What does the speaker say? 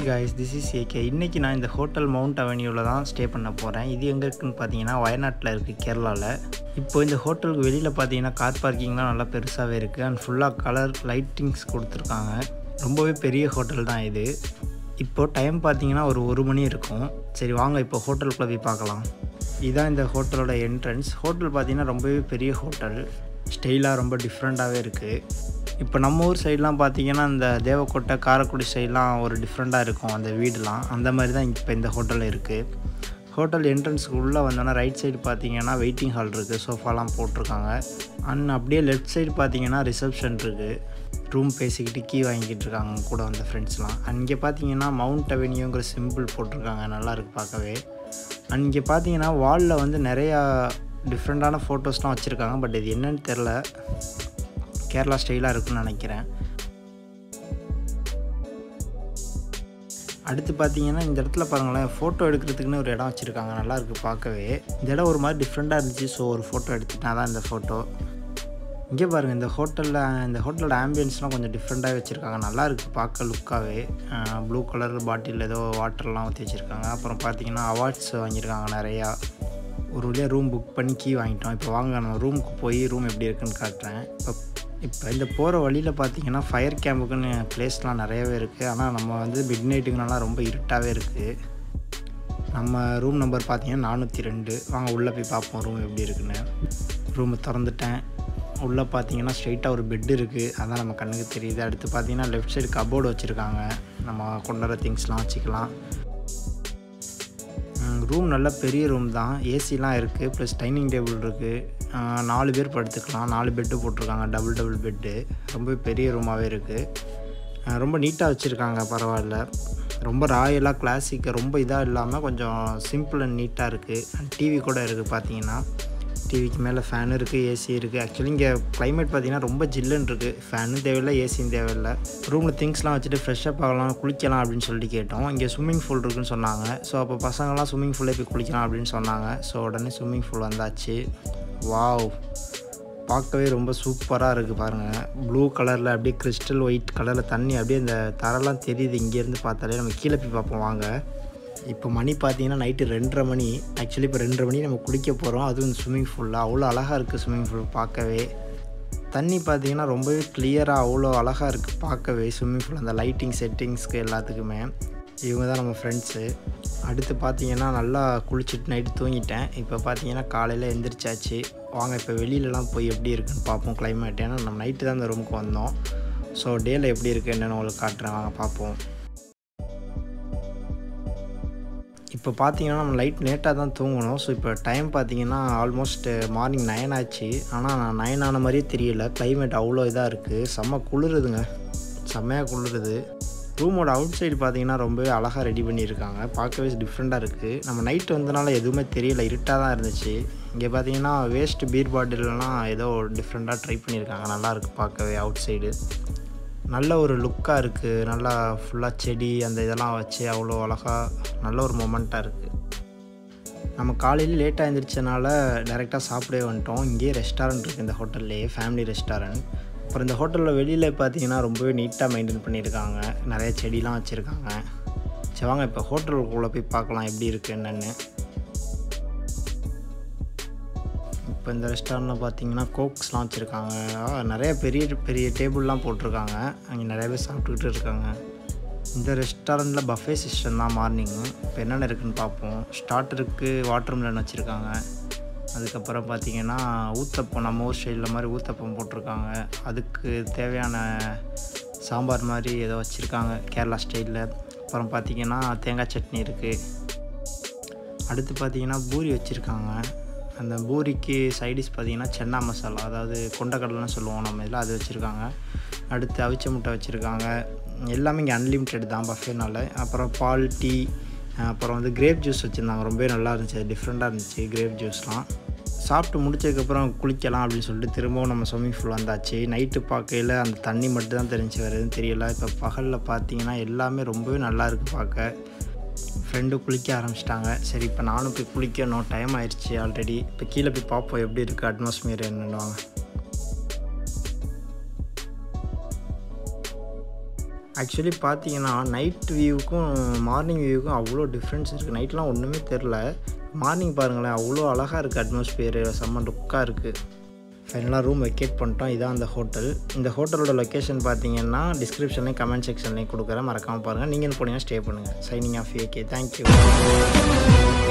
guys this is AK இன்றைக்கி நான் இந்த ஹோட்டல் மவுண்ட் அவென்யூவில் தான் ஸ்டே பண்ண போகிறேன் இது எங்கே இருக்குன்னு பார்த்தீங்கன்னா வயநாட்டில் இருக்குது கேரளாவில் இப்போ இந்த ஹோட்டலுக்கு வெளியில் பார்த்தீங்கன்னா கார் பார்க்கிங்லாம் நல்லா பெருசாகவே இருக்குது அண்ட் ஃபுல்லாக கலர் லைட்டிங்ஸ் கொடுத்துருக்காங்க ரொம்பவே பெரிய ஹோட்டல் தான் இது இப்போது டைம் பார்த்தீங்கன்னா ஒரு ஒரு மணி இருக்கும் சரி வாங்க இப்போ ஹோட்டலுக்குள்ளே போய் பார்க்கலாம் இதுதான் இந்த ஹோட்டலோட என்ட்ரன்ஸ் ஹோட்டல் பார்த்தீங்கன்னா ரொம்பவே பெரிய ஹோட்டல் ஸ்டைலாக ரொம்ப டிஃப்ரெண்ட்டாகவே இருக்குது இப்போ நம்ம ஊர் சைட்லாம் பார்த்தீங்கன்னா இந்த தேவக்கோட்டை காரைக்குடி சைட்லாம் ஒரு டிஃப்ரெண்ட்டாக இருக்கும் அந்த வீடுலாம் அந்த மாதிரி தான் இப்போ இந்த ஹோட்டல் இருக்குது ஹோட்டல் என்ட்ரன்ஸ்க்கு உள்ளே வந்தோன்னா ரைட் சைடு பார்த்தீங்கன்னா வெயிட்டிங் ஹால் இருக்குது சோஃபாலாம் போட்டிருக்காங்க அண்ட் அப்படியே லெஃப்ட் சைடு பார்த்தீங்கன்னா ரிசப்ஷன் இருக்குது ரூம் பேசிக்கிட்டு கீ வாங்கிக்கிட்டு இருக்காங்க கூட வந்த ஃப்ரெண்ட்ஸ்லாம் அங்கே பார்த்தீங்கன்னா மவுண்ட் அவென்யூங்கிற சிம்பிள் போட்டிருக்காங்க நல்லா இருக்கு பார்க்கவே அண்ட் இங்கே பார்த்தீங்கன்னா வாலில் வந்து நிறையா டிஃப்ரெண்ட்டான ஃபோட்டோஸ்லாம் வச்சுருக்காங்க பட் இது என்னன்னு தெரில கேரளா ஸ்டைலாக இருக்குன்னு நினைக்கிறேன் அடுத்து பார்த்தீங்கன்னா இந்த இடத்துல பாருங்களேன் ஃபோட்டோ எடுக்கிறதுக்குன்னு ஒரு இடம் வச்சுருக்காங்க நல்லா இருக்குது பார்க்கவே இந்த இடம் ஒரு மாதிரி டிஃப்ரெண்ட்டாக இருந்துச்சு ஸோ ஒரு ஃபோட்டோ எடுத்துட்டேன் தான் இந்த ஃபோட்டோ இங்கே பாருங்கள் இந்த ஹோட்டலில் இந்த ஹோட்டலோட ஆம்பியன்ஸ்லாம் கொஞ்சம் டிஃப்ரெண்ட்டாக வச்சுருக்காங்க நல்லா இருக்குது பார்க்க லுக்காகவே ப்ளூ கலர் பாட்டில் ஏதோ வாட்டர்லாம் ஊற்றி வச்சுருக்காங்க அப்புறம் பார்த்தீங்கன்னா அவார்ட்ஸ் வாங்கியிருக்காங்க நிறையா ஒரு வழியாக ரூம் புக் பண்ணி கீ வாங்கிட்டோம் இப்போ வாங்க நம்ம ரூமுக்கு போய் ரூம் எப்படி இருக்குன்னு காட்டுறேன் இப்போ இப்போ இந்த போகிற வழியில் பார்த்தீங்கன்னா ஃபயர் கேம்புக்குன்னு பிளேஸ்லாம் நிறையவே இருக்குது ஆனால் நம்ம வந்து மிட் நைட்டுக்குனாலாம் ரொம்ப இருட்டாகவே இருக்குது நம்ம ரூம் நம்பர் பார்த்தீங்கன்னா நானூற்றி ரெண்டு வாங்க உள்ளே போய் பார்ப்போம் ரூம் எப்படி இருக்குன்னு ரூமை திறந்துட்டேன் உள்ளே பார்த்தீங்கன்னா ஸ்ட்ரைட்டாக ஒரு பெட் இருக்குது அதான் நம்ம கண்ணுக்கு தெரியுது அடுத்து பார்த்தீங்கன்னா லெஃப்ட் சைடு கபோர்டு வச்சுருக்காங்க நம்ம கொண்டு வர திங்ஸ்லாம் வச்சுக்கலாம் ரூம் நல்ல பெரிய ரூம் தான் ஏசிலாம் இருக்குது ப்ளஸ் டைனிங் டேபிள் இருக்குது நாலு பேர் படுத்துக்கலாம் நாலு பெட்டு போட்டிருக்காங்க டபுள் டபுள் பெட்டு ரொம்ப பெரிய ரூமாகவே இருக்குது ரொம்ப நீட்டாக வச்சுருக்காங்க பரவாயில்ல ரொம்ப ராயலாக கிளாசிக்காக ரொம்ப இதாக இல்லாமல் கொஞ்சம் சிம்பிள் அண்ட் நீட்டாக இருக்குது டிவி கூட இருக்குது பார்த்தீங்கன்னா டிவிக்கு மேலே ஃபேன் இருக்குது ஏசி இருக்குது ஆக்சுவலி இங்கே கிளைமேட் பார்த்திங்கன்னா ரொம்ப ஜில்லுன்னு இருக்குது ஃபேனும் தேவையில்லை ஏசியும் தேவையில்லை ரூமில் திங்ஸ்லாம் வச்சுட்டு ஃப்ரெஷ்ஷப் ஆகலாம் குளிக்கலாம் அப்படின்னு சொல்லிட்டு கேட்டோம் இங்கே ஸ்விம்மிங் பூல் இருக்குன்னு சொன்னாங்க ஸோ அப்போ பசங்கள்லாம் ஸ்விம்மிங் பூல்லே போய் குளிக்கலாம் அப்படின்னு சொன்னாங்க ஸோ உடனே ஸ்விம்மிங் பூல் வந்தாச்சு வாவ் பார்க்கவே ரொம்ப சூப்பராக இருக்குது பாருங்கள் ப்ளூ கலரில் அப்படியே கிறிஸ்டல் ஒயிட் கலரில் தண்ணி அப்படியே இந்த தரெல்லாம் தெரியுது இங்கேருந்து பார்த்தாலே நம்ம கீழே போய் பார்ப்போம் வாங்க இப்போ மணி பார்த்தீங்கன்னா நைட்டு ரெண்டரை மணி ஆக்சுவலி இப்போ ரெண்டரை மணி நம்ம குளிக்க போகிறோம் அதுவும் இந்த ஸ்விம்மிங் பூலில் அவ்வளோ அழகாக இருக்குது ஸ்விம்மிங் பூல் பார்க்கவே தண்ணி பார்த்தீங்கன்னா ரொம்பவே கிளியராக அவ்வளோ அழகாக இருக்குது பார்க்கவே ஸ்விம்மிங் பூல் அந்த லைட்டிங் செட்டிங்ஸ்க்கு எல்லாத்துக்குமே இவங்க தான் நம்ம ஃப்ரெண்ட்ஸு அடுத்து பார்த்தீங்கன்னா நல்லா குளிச்சுட்டு நைட்டு தூங்கிட்டேன் இப்போ பார்த்தீங்கன்னா காலையில் எந்திரிச்சாச்சு வாங்க இப்போ வெளியிலலாம் போய் எப்படி இருக்குன்னு பார்ப்போம் கிளைமேட் ஏன்னா நம்ம நைட்டு தான் இந்த ரூமுக்கு வந்தோம் ஸோ டேயில் எப்படி இருக்குது என்னென்னு உங்களுக்கு காட்டுறேன் வாங்க பார்ப்போம் இப்போ பார்த்தீங்கன்னா நம்ம லைட் லேட்டாக தான் தூங்கணும் ஸோ இப்போ டைம் பார்த்தீங்கன்னா ஆல்மோஸ்ட் மார்னிங் நைன் ஆச்சு ஆனால் நான் நைன் ஆன மாதிரியே தெரியல கிளைமேட் அவ்வளோ இதாக இருக்குது செம்ம குளிருதுங்க செம்மையாக குளிருது ரூமோட அவுட் சைடு பார்த்தீங்கன்னா ரொம்பவே அழகாக ரெடி பண்ணியிருக்காங்க பார்க்கவே டிஃப்ரெண்ட்டாக இருக்குது நம்ம நைட் வந்தனால எதுவுமே தெரியல இருட்டாக தான் இருந்துச்சு இங்கே பார்த்தீங்கன்னா வேஸ்ட் பீர் பாட்டில்லாம் ஏதோ டிஃப்ரெண்ட்டாக ட்ரை பண்ணியிருக்காங்க நல்லாயிருக்கு பார்க்கவே அவுட் சைடு நல்ல ஒரு லுக்காக இருக்குது நல்லா ஃபுல்லாக செடி அந்த இதெல்லாம் வச்சு அவ்வளோ அழகாக நல்ல ஒரு மொமெண்ட்டாக இருக்குது நம்ம காலையில் லேட்டாக எழுந்திரிச்சனால டேரெக்டாக சாப்பிடவே வந்துட்டோம் இங்கேயே ரெஸ்டாரண்ட் இருக்குது இந்த ஹோட்டல்லையே ஃபேமிலி ரெஸ்டாரண்ட் அப்புறம் இந்த ஹோட்டலில் வெளியில் பார்த்தீங்கன்னா ரொம்பவே நீட்டாக மெயின்டைன் பண்ணியிருக்காங்க நிறைய செடிலாம் வச்சுருக்காங்க சரி வாங்க இப்போ ஹோட்டலுக்குள்ளே போய் பார்க்கலாம் எப்படி இருக்குது என்னென்னு இப்போ இந்த ரெஸ்டாரண்ட்டில் பார்த்தீங்கன்னா கோக்ஸ்லாம் வச்சுருக்காங்க நிறைய பெரிய பெரிய டேபிள்லாம் போட்டிருக்காங்க அங்கே நிறைய பேர் சாப்பிட்டுக்கிட்டு இருக்காங்க இந்த ரெஸ்டாரண்ட்டில் பஃபே சிஸ்டம் தான் மார்னிங்கு இப்போ என்னென்ன இருக்குதுன்னு பார்ப்போம் ஸ்டார்டருக்கு வாட்டர் மிலன் வச்சுருக்காங்க அதுக்கப்புறம் பார்த்தீங்கன்னா ஊத்தப்பம் நம்ம ஊர் ஸ்டைலில் மாதிரி ஊத்தப்பம் போட்டிருக்காங்க அதுக்கு தேவையான சாம்பார் மாதிரி ஏதோ வச்சுருக்காங்க கேரளா ஸ்டைலில் அப்புறம் பார்த்திங்கன்னா தேங்காய் சட்னி இருக்குது அடுத்து பார்த்திங்கன்னா பூரி வச்சுருக்காங்க அந்த பூரிக்கு சைடிஷ் பார்த்திங்கன்னா சென்னா மசாலா அதாவது கொண்டக்கடலைன்னு சொல்லுவோம் நம்ம இதில் அது வச்சுருக்காங்க அடுத்து அவிச்ச முட்டை வச்சுருக்காங்க எல்லாமே இங்கே அன்லிமிட்டெட் தான் பஃபேனால அப்புறம் பால் டீ அப்புறம் வந்து கிரேப் ஜூஸ் வச்சுருந்தாங்க ரொம்பவே நல்லா இருந்துச்சு அது டிஃப்ரெண்ட்டாக இருந்துச்சு கிரேப் ஜூஸ்லாம் சாப்பிட்டு முடிச்சதுக்கப்புறம் குளிக்கலாம் அப்படின்னு சொல்லிட்டு திரும்பவும் நம்ம ஸ்விம்மிங் பூல் வந்தாச்சு நைட்டு பார்க்கையில் அந்த தண்ணி மட்டும் தான் தெரிஞ்சு வேறு எதுவும் தெரியல இப்போ பகலில் பார்த்தீங்கன்னா எல்லாமே ரொம்பவே நல்லா இருக்குது பார்க்க ஃப்ரெண்டு குளிக்க ஆரம்பிச்சிட்டாங்க சரி இப்போ நானும் போய் குளிக்கணும் டைம் ஆயிடுச்சு ஆல்ரெடி இப்போ கீழே போய் பார்ப்போம் எப்படி இருக்குது அட்மாஸ்பியர் என்னென்னு ஆக்சுவலி பார்த்தீங்கன்னா நைட் வியூவுக்கும் மார்னிங் வியூவுக்கும் அவ்வளோ டிஃப்ரென்ஸ் இருக்குது நைட்லாம் ஒன்றுமே தெரில மார்னிங் பாருங்களேன் அவ்வளோ அழகாக இருக்குது அட்மாஸ்பியரு செம்ம லுக்காக இருக்குது ஃபைனலாக ரூம் வெக்கேட் பண்ணிட்டோம் இதான் அந்த ஹோட்டல் இந்த ஹோட்டலோட லொக்கேஷன் பார்த்தீங்கன்னா டிஸ்கிரிப்ஷன்லேயும் கமெண்ட் செக்ஷன்லேயும் கொடுக்குறேன் மறக்காமல் பாருங்கள் நீங்கள் போனீங்கன்னா ஸ்டே பண்ணுங்கள் சைனிங் ஆஃப் ஏகே தேங்க்யூ